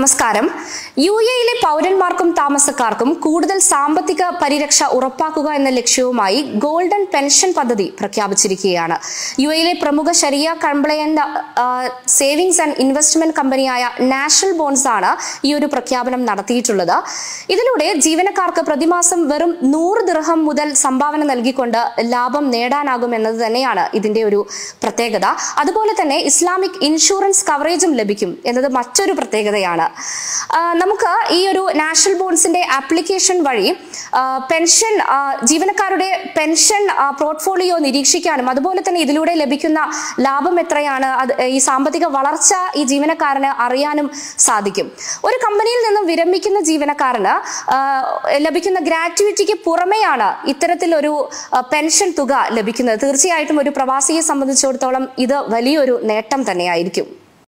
നമസ്കാരം യു എയിലെ പൗരന്മാർക്കും താമസക്കാർക്കും കൂടുതൽ സാമ്പത്തിക പരിരക്ഷ ഉറപ്പാക്കുക എന്ന ലക്ഷ്യവുമായി ഗോൾഡൻ പെൻഷൻ പദ്ധതി പ്രഖ്യാപിച്ചിരിക്കുകയാണ് യു എയിലെ പ്രമുഖ Sharia compliant savings and investment കമ്പനിയായ നാഷണൽ ബോൺസ് ആണ് ഈ ഒരു പ്രഖ്യാപനം നടത്തിയിട്ടുള്ളത് ഇതിലൂടെ ജീവനക്കാർക്ക് പ്രതിമാസം വെറും നൂറ് ദിർഹം മുതൽ സംഭാവന നൽകിക്കൊണ്ട് ലാഭം നേടാനാകും എന്നത് തന്നെയാണ് ഇതിന്റെ ഒരു പ്രത്യേകത അതുപോലെ തന്നെ ഇസ്ലാമിക് ഇൻഷുറൻസ് കവറേജും ലഭിക്കും എന്നത് മറ്റൊരു പ്രത്യേകതയാണ് ആ, നമുക്ക് ഈ ഒരു നാഷണൽ ബോൺസിന്റെ ആപ്ലിക്കേഷൻ വഴി ആ, പെൻഷൻ ആ, ജീവനക്കാരുടെ പെൻഷൻ ആ, പോർട്ട്ഫോളിയോ നിരീക്ഷിക്കാനും അതുപോലെ തന്നെ ഇതിലൂടെ ലഭിക്കുന്ന ലാഭം എത്രയാണ് അത് ഈ സാമ്പത്തിക വളർച്ച ഈ ജീവനക്കാരന് അറിയാനും സാധിക്കും ഒരു കമ്പനിയിൽ നിന്നും വിരമിക്കുന്ന ജീവനക്കാരന് ആ, ലഭിക്കുന്ന ഗ്രാറ്റുവിറ്റിക്ക് പുറമെയാണ് ഇത്തരത്തിലൊരു ആ, പെൻഷൻ തുക ലഭിക്കുന്നത് തീർച്ചയായിട്ടും ഒരു പ്രവാസിയെ സംബന്ധിച്ചിടത്തോളം ഇത് വലിയൊരു നേട്ടം തന്നെയായിരിക്കും